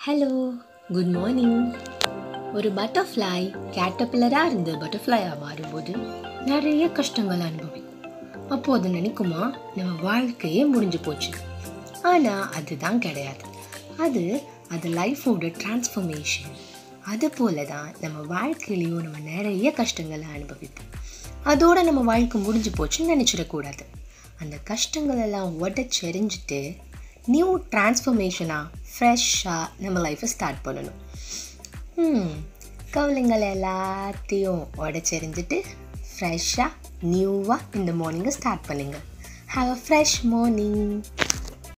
hello good morning ஒரு butterfly கேட்டபில்லராக இருந்து பட்டர்ஃப்ளையாக மாறும்போது நிறைய கஷ்டங்கள் அனுபவிக்கும் அப்போ அது நினைக்குமா நம்ம வாழ்க்கையே முடிஞ்சு போச்சு ஆனால் அதுதான் கிடையாது அது அது லைஃபோட டிரான்ஸ்ஃபர்மேஷன் அது போல தான் நம்ம வாழ்க்கையிலையும் நம்ம நிறைய கஷ்டங்களை அனுபவிப்போம் அதோட நம்ம வாழ்க்கை முடிஞ்சு போச்சுன்னு நினச்சிடக்கூடாது அந்த கஷ்டங்கள் எல்லாம் உடச்செறிஞ்சிட்டு நியூ டிரான்ஸ்ஃபர்மேஷனாக ஃப்ரெஷ்ஷாக நம்ம லைஃப்பை ஸ்டார்ட் பண்ணணும் ம் கவலைங்கள் எல்லாத்தையும் உடச்செறிஞ்சிட்டு ஃப்ரெஷ்ஷாக நியூவாக இந்த மார்னிங்கை ஸ்டார்ட் பண்ணுங்கள் ஹாவ் அ ஃப்ரெஷ் மார்னிங்